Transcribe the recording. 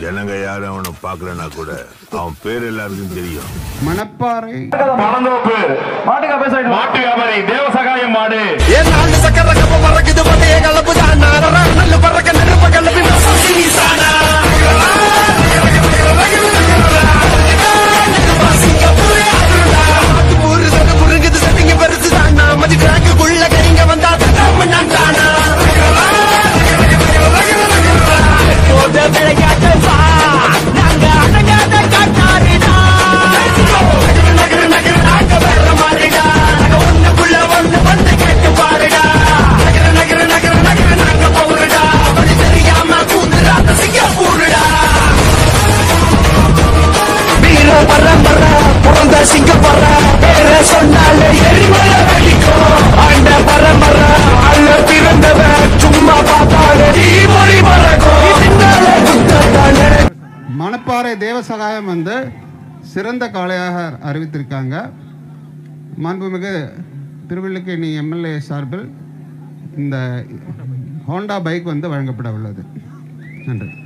ஜனங்க யாரும் அவனை பார்க்கலனா கூட அவன் பேர் எல்லாருக்கும் தெரியும் மணப்பாறை பழந்தோப்பு மாட்டு வியாபாரி தேவசகாயம் மாடு மணப்பாறை தேவசகாயம் வந்து சிறந்த காளையாக அறிவித்திருக்காங்க மாண்புமிகு திருவள்ளிக்கேணி எம்எல்ஏ சார்பில் இந்த ஹோண்டா பைக் வந்து வழங்கப்பட உள்ளது நன்றி